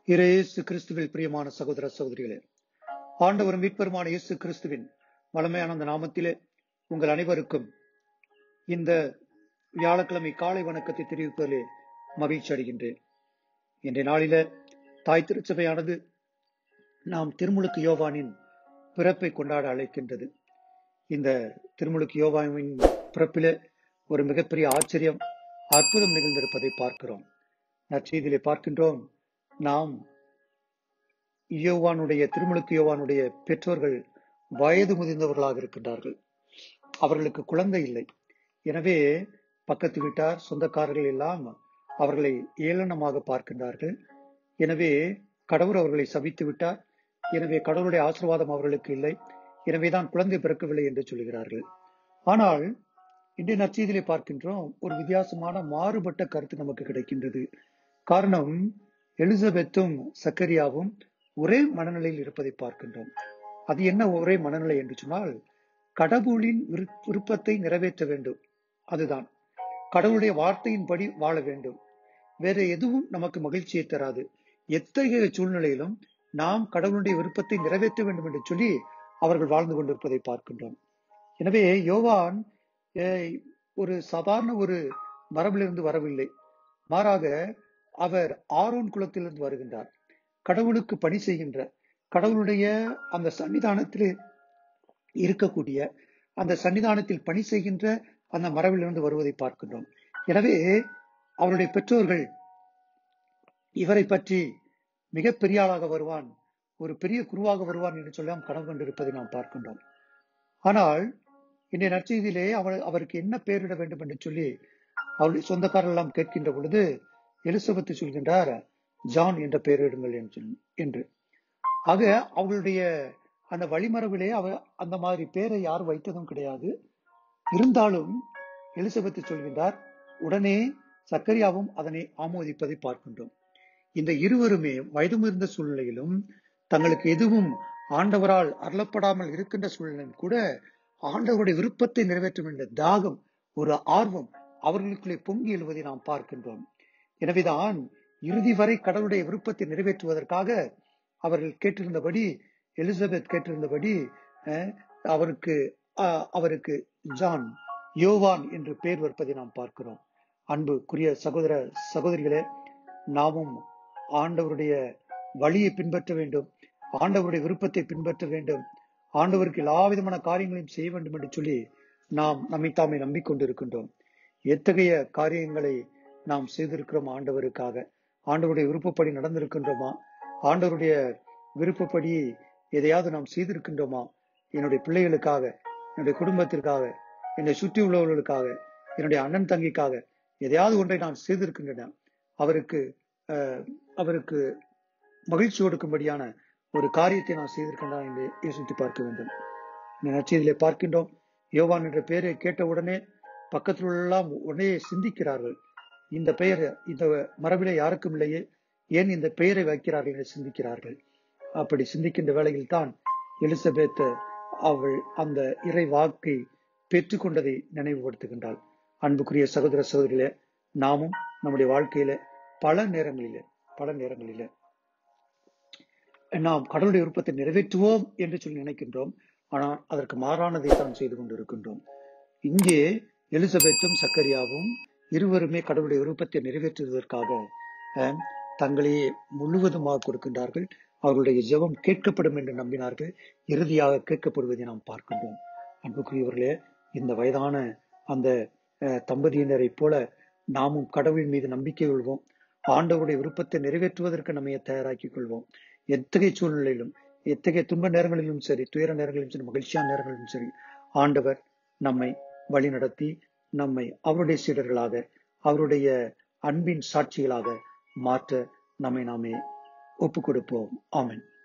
இயேசு கிறிஸ்துவில் பிரியமான சகோதர சகோதரிகளே ஆண்டவரும் மீட்பருமான இயேசு கிறிஸ்துவின் வளமையான அந்த நாமத்திலே உங்கள் அனைவருக்கும் இந்த வியாழக்கிழமை காலை வணக்கத்தை தெரிவிப்பதிலே மகிழ்ச்சி அடைகின்றேன் இன்றைய நாளில தாய் திருச்சபையானது நாம் திருமுழுக்கு யோவானின் பிறப்பை கொண்டாட அழைக்கின்றது இந்த திருமுழுக்கு யோவானின் பிறப்பிலே ஒரு மிகப்பெரிய ஆச்சரியம் அற்புதம் நிகழ்ந்திருப்பதை பார்க்கிறோம் நற்செய்தியிலே பார்க்கின்றோம் நாம் யோவானுடைய திருமுழுக்கு யோவானுடைய பெற்றோர்கள் வயது முதிர்ந்தவர்களாக இருக்கின்றார்கள் அவர்களுக்கு குழந்தை இல்லை எனவே பக்கத்து வீட்டார் சொந்தக்காரர்கள் எல்லாம் அவர்களை ஏளனமாக பார்க்கின்றார்கள் எனவே கடவுள் அவர்களை சபித்து விட்டார் எனவே கடவுளுடைய ஆசீர்வாதம் அவர்களுக்கு இல்லை எனவேதான் குழந்தை பிறக்கவில்லை என்று சொல்கிறார்கள் ஆனால் இன்றைய நற்செய்தியிலே பார்க்கின்றோம் ஒரு வித்தியாசமான மாறுபட்ட கருத்து நமக்கு கிடைக்கின்றது காரணம் எலிசபெத்தும் சக்கரியாவும் ஒரே மனநிலையில் இருப்பதை பார்க்கின்றோம் அது என்ன ஒரே மனநிலை என்று சொன்னால் கடவுளின் விருப்பத்தை நிறைவேற்ற வேண்டும் அதுதான் கடவுளுடைய வார்த்தையின்படி வாழ வேண்டும் வேற எதுவும் நமக்கு மகிழ்ச்சியை தராது எத்தகைய சூழ்நிலையிலும் நாம் கடவுளுடைய விருப்பத்தை நிறைவேற்ற வேண்டும் என்று சொல்லி அவர்கள் வாழ்ந்து கொண்டிருப்பதை பார்க்கின்றோம் எனவே யோவான் ஒரு சாதாரண ஒரு மரபிலிருந்து வரவில்லை மாறாக அவர் ஆரோன் குலத்திலிருந்து வருகின்றார் கடவுளுக்கு பணி செய்கின்ற கடவுளுடைய அந்த சன்னிதானத்திலே இருக்கக்கூடிய அந்த சன்னிதானத்தில் பணி செய்கின்ற அந்த மரபிலிருந்து வருவதை பார்க்கின்றோம் எனவே அவருடைய பெற்றோர்கள் இவரை பற்றி மிக பெரிய ஆளாக வருவான் ஒரு பெரிய குருவாக வருவான் என்று சொல்லி நாம் கனவு கொண்டிருப்பதை நாம் பார்க்கின்றோம் ஆனால் இன்றைய நற்செய்தியிலே அவர் அவருக்கு என்ன பெயரிட வேண்டும் என்று சொல்லி அவருடைய சொந்தக்காரர்கள் எல்லாம் கேட்கின்ற பொழுது எலிசபெத்து சொல்கின்றார் ஜான் என்ற பெயரிடுங்கள் என்று ஆக அவர்களுடைய அந்த வழிமரபிலே அவ அந்த மாதிரி பேரை யாரும் வைத்ததும் கிடையாது இருந்தாலும் எலிசபெத்து சொல்கின்றார் உடனே சக்கரியாவும் அதனை ஆமோதிப்பதை பார்க்கின்றோம் இந்த இருவருமே வயது முதிர்ந்த சூழ்நிலையிலும் தங்களுக்கு எதுவும் ஆண்டவரால் அருளப்படாமல் இருக்கின்ற சூழ்நிலையும் கூட ஆண்டவருடைய விருப்பத்தை நிறைவேற்றும் என்ற தாகம் ஒரு ஆர்வம் அவர்களுக்குள்ளே பொங்கி எழுவதை நாம் பார்க்கின்றோம் எனவேதான் இறுதி வரை கடவுளுடைய விருப்பத்தை நிறைவேற்றுவதற்காக அவர்கள் கேட்டிருந்தபடி எலிசபெத் கேட்டிருந்தபடி அவருக்கு அவருக்கு ஜான் யோவான் என்று பெயர் வைப்பதை நாம் பார்க்கிறோம் அன்புக்குரிய சகோதர சகோதரிகளே நாமும் ஆண்டவருடைய வழியை பின்பற்ற வேண்டும் ஆண்டவருடைய விருப்பத்தை பின்பற்ற வேண்டும் ஆண்டவருக்கு எல்லா விதமான காரியங்களையும் செய்ய வேண்டும் என்று சொல்லி நாம் நம்மை தாமே நம்பிக்கொண்டிருக்கின்றோம் எத்தகைய காரியங்களை நாம் செய்திருக்கிறோம் ஆண்டவருக்காக ஆண்டவருடைய விருப்பப்படி நடந்திருக்கின்றோமா ஆண்டவருடைய விருப்பப்படி எதையாவது நாம் செய்திருக்கின்றோமா என்னுடைய பிள்ளைகளுக்காக என்னுடைய குடும்பத்திற்காக என்னை சுற்றி உள்ளவர்களுக்காக என்னுடைய அண்ணன் தங்கிக்காக எதையாவது ஒன்றை நான் செய்திருக்கின்றன அவருக்கு அவருக்கு மகிழ்ச்சி கொடுக்கும்படியான ஒரு காரியத்தை நான் செய்திருக்கின்றான் என்று யோசித்து பார்க்க வேண்டும் நச்சதிலே பார்க்கின்றோம் யோவான் என்ற பெயரை கேட்ட உடனே பக்கத்தில் எல்லாம் உடனே சிந்திக்கிறார்கள் இந்த பெயர் இந்த மரபிலே யாருக்கும் இல்லையே ஏன் இந்த பெயரை வைக்கிறார்கள் என்று சிந்திக்கிறார்கள் அப்படி சிந்திக்கின்ற வேளையில் தான் எலிசபெத் அவள் அந்த இறை வாக்கை பெற்றுக்கொண்டதை நினைவுபடுத்துகின்றாள் அன்புக்குரிய சகோதர சகோதரிலே நாமும் நம்முடைய வாழ்க்கையில பல நேரங்களில பல நேரங்களில நாம் கடவுளுடைய விருப்பத்தை நிறைவேற்றுவோம் என்று சொல்லி நினைக்கின்றோம் ஆனால் அதற்கு மாறானதை தான் செய்து கொண்டிருக்கின்றோம் இங்கே எலிசபெத்தும் சக்கரியாவும் இருவருமே கடவுளுடைய விருப்பத்தை நிறைவேற்றுவதற்காக தங்களையே முழுவதுமாக கொடுக்கின்றார்கள் அவர்களுடைய ஜெபம் கேட்கப்படும் என்று நம்பினார்கள் இறுதியாக கேட்கப்படுவதை நாம் பார்க்கின்றோம் அன்புக்குரியவர்களே இந்த வயதான அந்த தம்பதியினரை போல நாமும் கடவுள் மீது நம்பிக்கை கொள்வோம் ஆண்டவருடைய விருப்பத்தை நிறைவேற்றுவதற்கு நம்மை தயாராக்கிக் கொள்வோம் எத்தகைய சூழ்நிலையிலும் எத்தகைய துன்ப நேரங்களிலும் சரி துயர நேரங்களிலும் சரி மகிழ்ச்சியான நேரங்களிலும் சரி ஆண்டவர் நம்மை வழி நடத்தி நம்மை அவருடைய சீடர்களாக அவருடைய அன்பின் சாட்சிகளாக மாற்ற நம்மை நாமே ஒப்புக் கொடுப்போம் ஆமன்